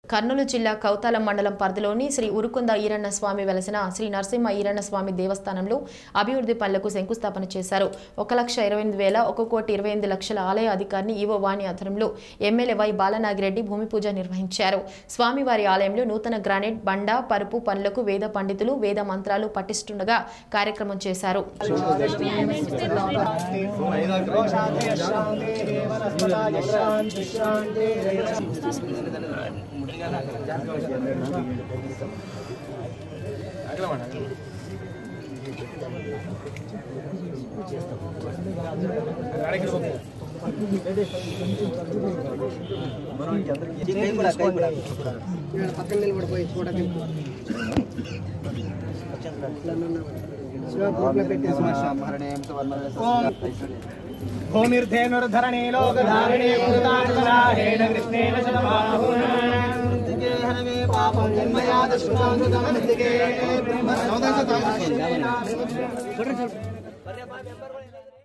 కర్నూలు జిల్లా కౌతాలం మండలం పరిధిలోని శ్రీ ఉరుకుంద ఈరన్న స్వామి వెలసిన శ్రీ నరసింహ ఈరన్న స్వామి దేవస్థానంలో అభివృద్ధి పనులకు శంకుస్థాపన చేశారు ఒక లక్ష ఇరవై ఎనిమిది వేల ఒక కోటి ఇరవై ఎనిమిది లక్షల ఆలయ అధికారిని ఈవో వాణి ఆధ్వర్యంలో ఎమ్మెల్యే వై బాలనాగిరెడ్డి భూమి పూజ నిర్వహించారు స్వామివారి ఆలయంలో నూతన గ్రానైట్ బండ పరుపు పనులకు వేద పండితులు వేద మంత్రాలు పఠిస్తుండగా కార్యక్రమం చేశారు పక్కన నిలబడిపోయి చూడకి భూమిర్ధేనుర్ధరణే లోకధారిణే మృతార్థరాహేణ కృష్ణేన శతబాహునా పాపం జన్మయా దశమానుతమృతికే బ్రహ్మ